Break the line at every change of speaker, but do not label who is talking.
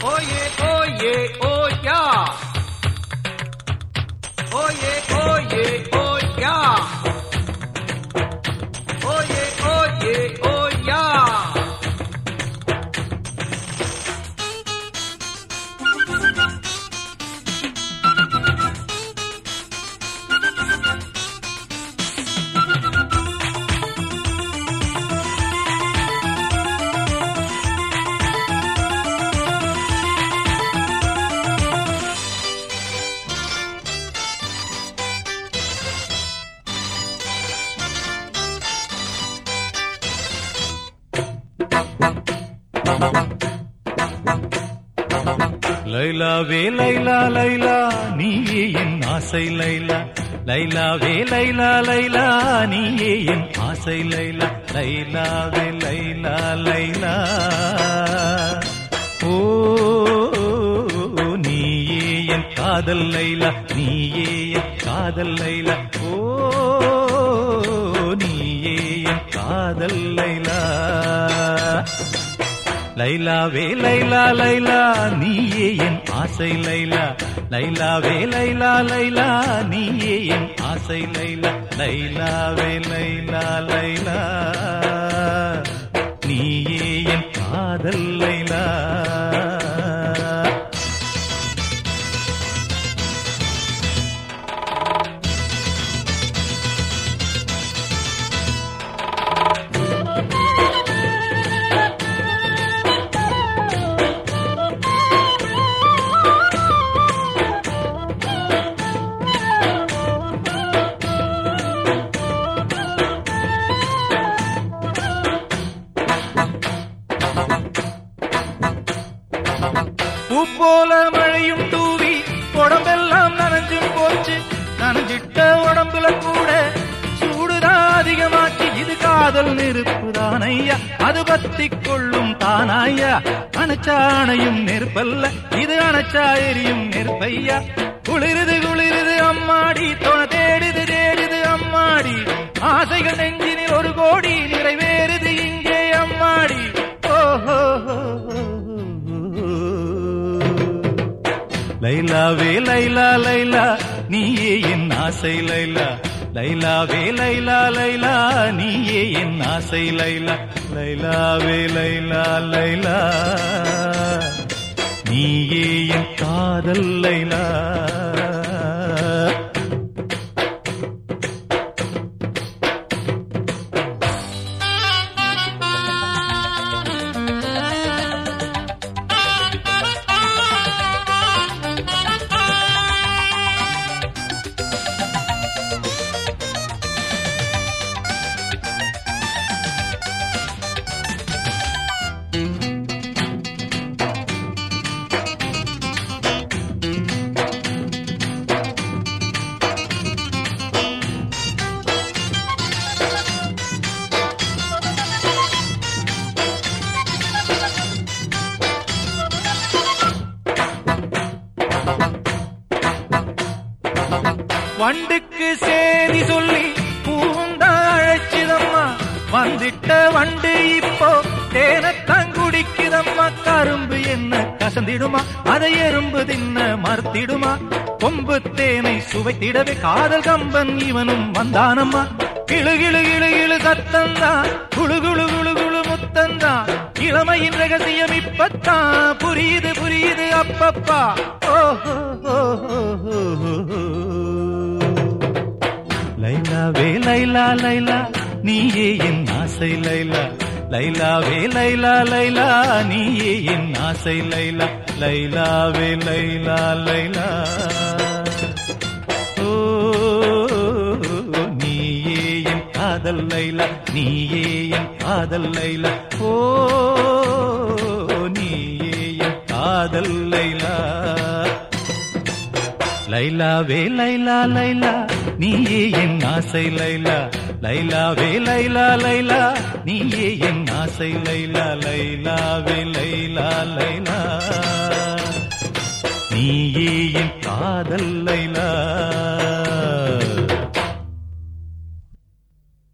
Oye, oye, oya. Oye, oye, oya. Oye, oye, oya.
லைலாவே Laila Laila நீயே என் ஆசை லைலா லைலாவே லைலா லைலா நீயே என் ஆசை லைலா லைலாவே லைலா லைலா ஓ நீயே என் காதல் லைலா நீயே என் காதல் லைலா ஓ நீயே என் காதல் லைலா லைலாவே லைலா லைலா நீயே என் ஆசை லைலா லைலாவே லைலா லைலா நீயே என் ஆசை லைலா லைலாவே லைலா லைலா நீயே என் காதல் லைலா பூ போல மழையும் தூவி உடம்பெல்லாம் நனைஞ்சும் போச்சு நனைஞ்சிட்ட உடம்புல கூட சூடுதான் அதிகமாச்சு இது காதல் நெருப்பு தானையா அது பத்தி கொள்ளும் தானாயா அணைச்சாணையும் நெருப்பல்ல இது அணைச்சா எரியும் நெருப்பையா குளிருது குளிருது அம்மாடி தொண தேடுது தேடுது அம்மாடி ஆசைகள் நெஞ்சினில் ஒரு கோடி நிறைவேறுது இங்கே அம்மாடி ஓஹோ லைலாவே லைலா லைலா நீயே என் ஆசை லைலா லைலாவே லைலா லைலா நீயே என் ஆசை லைலா லைலாவே லைலா லைலா நீயே என் காதல் லைலா வண்டுக்கு சேரி சொல்லி பூந்தா அழைச்சிதம்மா வந்துட்ட வண்டு இப்போ தேனத்தான் குடிக்குதம்மா கரும்பு என்ன கசந்திடுமா அதை எறும்பு தின்ன மறுத்திடுமா கொம்பு தேனை சுவைத்திடவே காதல் கம்பன் இவனும் வந்தானம்மா கிளு கிளு கிளு கிளு சத்தந்தான் குழு குழு குழு குழு முத்தந்தான் இளமையின் ரகசியம் இப்பத்தான் புரியுது புரியுது அப்பப்பா ஓஹோ ஓஹோ லைலாவே லைலா லைலா நீயே என் ஆசை லைலா லைலாவே லைலா லைலா நீயே என் ஆசை லைலா லைலாவே லைலா லைலா ஓ நீயே என் காதல் லைலா நீயே என் காதல் லைலா ஓ நீயே என் காதல் லைலா லைலாவே லைலா லைலா நீயே என் ஆசை லைலா லைலாவே லைலா லைலா நீயே என் ஆசை லைலா லைலாவே லைலா லைலா நீயே என் காதல் லைலா